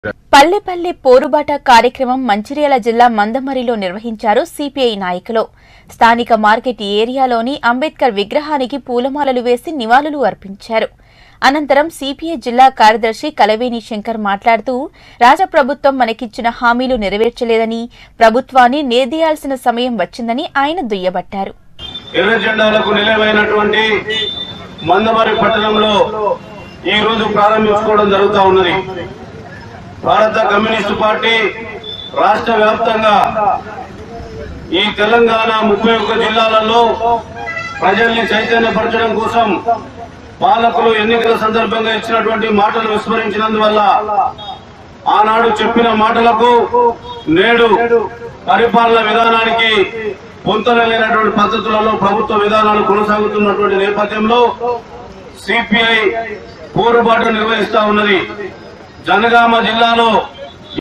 పల్లెపల్లె పోరుబాట కార్యక్రమం మంచిర్యాల జిల్లా మందమరిలో నిర్వహించారు సిపిఐ నాయకులు స్థానిక మార్కెట్ ఏరియాలోని అంబేద్కర్ విగ్రహానికి పూలమాలలు వేసి నివాళులు అర్పించారు అనంతరం సిపిఐ జిల్లా కార్యదర్శి కలవేని శంకర్ మాట్లాడుతూ రాష్ట్ర ప్రభుత్వం మనకిచ్చిన హామీలు నెరవేర్చలేదని ప్రభుత్వాన్ని నిలదీయాల్సిన సమయం వచ్చిందని ఆయన దుయ్యబట్టారు ఎర్ర జెండాలకు నిలవైనటువంటి మందమరి పట్టణంలో ఈ రోజు ప్రారంభించుకోవడం జరుగుతా ఉన్నది భారత కమ్యూనిస్టు పార్టీ రాష్ట్ర వ్యాప్తంగా ఈ తెలంగాణ ముప్పై ఒక్క జిల్లాలలో ప్రజల్ని చైతన్యపరచడం కోసం పాలకులు ఎన్నికల సందర్భంగా ఇచ్చినటువంటి మాటలు విస్మరించినందువల్ల ఆనాడు చెప్పిన మాటలకు నేడు పరిపాలన విధానానికి పొంతనలేనటువంటి పద్ధతులలో ప్రభుత్వ విధానాలు కొనసాగుతున్నటువంటి నేపథ్యంలో సిపిఐ పోరుబాటు నిర్వహిస్తా ఉన్నది జనగామ జిల్లాలో